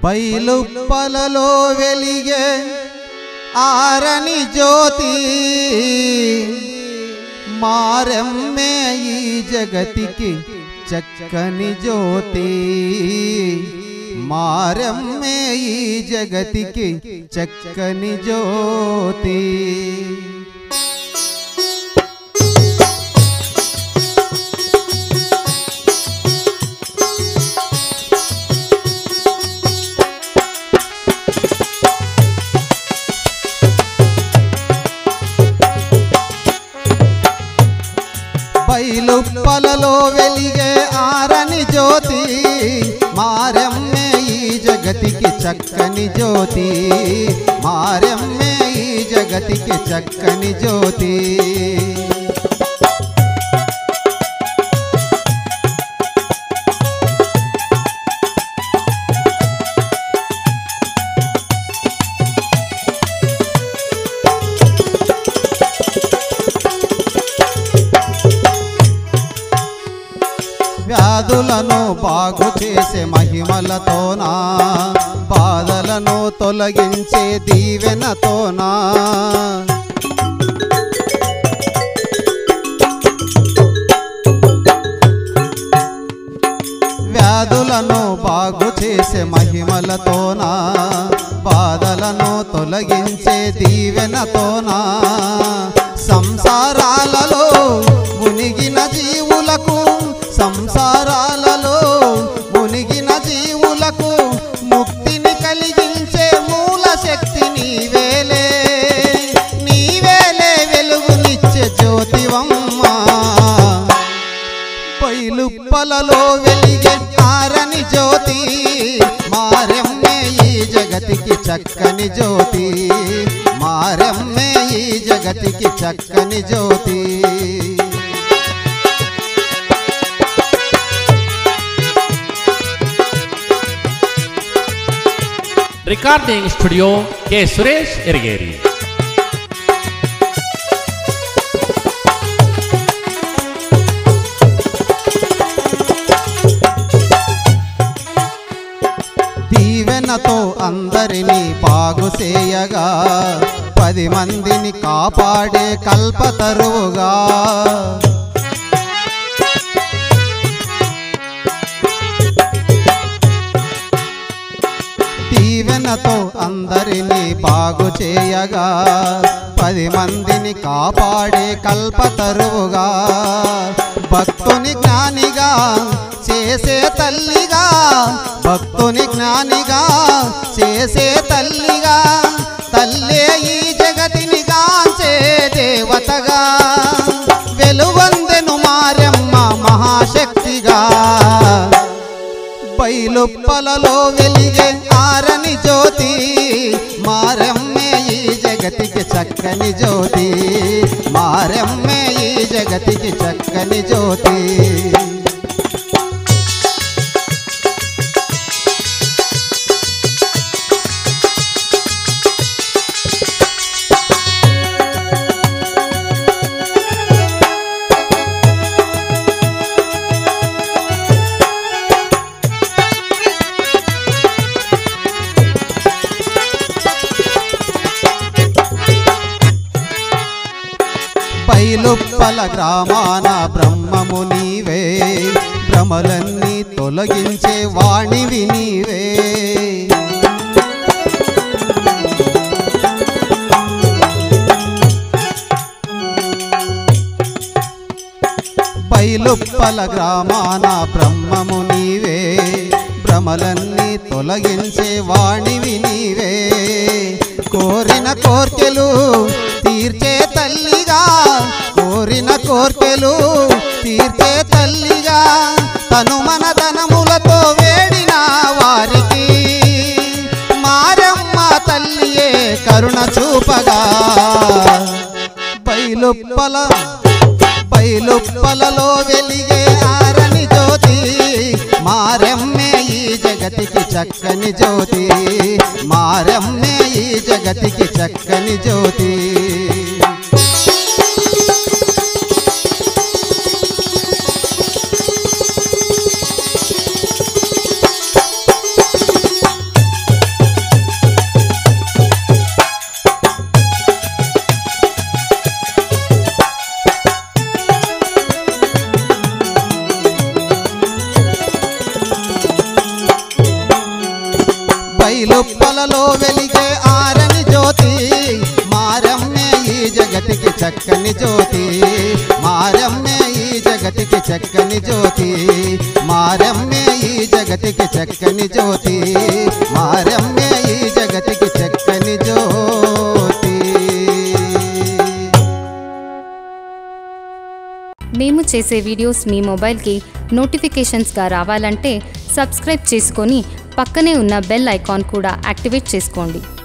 బయలుప్పలలో వెలిగే ఆరని జ్యోతి మారెమ్మే ఈ జగతికి చక్కని జ్యోతి మారెమ్మే ఈ జగతికి చక్కని జ్యోతి బయలుప్పలలో వెలిగే ఆరని జ్యోతి మారెమ్మే ఈ జగతికి చక్కని జ్యోతి మారెమ్మే ఈ జగతికి చక్కని జ్యోతి వ్యాధులను బాగు చేసే మహిమలతోనా బాధలను తొలగించే దీవెనతోనా వ్యాధులను బాగు చేసే మహిమలతోనా బాధలను తొలగించే దీవెనతోనా సంసారాలలో మునిగిన జీవులకు సంసారాలలో మునిగిన జీవులకు ముక్తిని కలిగించే మూల శక్తి నీవేలే నీవేలే వెలుగునిచ్చే జ్యోతివమ్మా పైలుప్పలలో వెలిగే ఆరని జ్యోతి మారెమ్మే ఈ జగతికి చక్కని జ్యోతి మారెమ్మే ఈ జగతికి చక్కని Jyothi recording studio K Suresh Erigeri దీవెనతో అందరినీ బాగు చేయగా పది మందిని కాపాడే కల్పతరువుగా దీవెనతో అందరినీ బాగు చేయగా పది మందిని కాపాడే కల్పతరువుగా భక్తుని జ్ఞానిగా చేసే తల్లిగా భక్తుని జ్ఞానిగా చేసే తల్లిగా తల్లే ఈ జగతిని గాంచే దేవతగా వెలుగొందెను మారెమ్మ మహాశక్తిగా బయలుప్పలలో వెలిగే ఆరని జ్యోతి మారమ్మే ఈ జగతికి చక్కని జ్యోతి మారమ్మే ఈ జగతికి చక్కని జ్యోతి పైలుప్పల గ్రామాన బ్రహ్మము నీవే భ్రమలన్నీ తొలగించే వాణివి నీవే పైలుప్పల గ్రామాన బ్రహ్మము నీవే భ్రమలన్నీ తొలగించే వాణివి నీవే కోరిన కోర్కెలు తీర్చే తల్లిగా కోరిన కోర్కెలు తీర్చే తల్లిగా తను మన ధనములతో వేడిన వారికి మారమ్మ తల్లియే కరుణ చూపగా బయలుప్పల బయలుప్పలలో వెలిగే ఆరని జ్యోతి మారెమ్మే ఈ జగతికి చక్కని జ్యోతి మారెమ్మే ఈ జగతికి చక్కని జ్యోతి చేసే వీడియోస్ మీ మొబైల్కి నోటిఫికేషన్స్గా రావాలంటే సబ్స్క్రైబ్ చేసుకొని పక్కనే ఉన్న బెల్ ఐకాన్ కూడా యాక్టివేట్ చేసుకోండి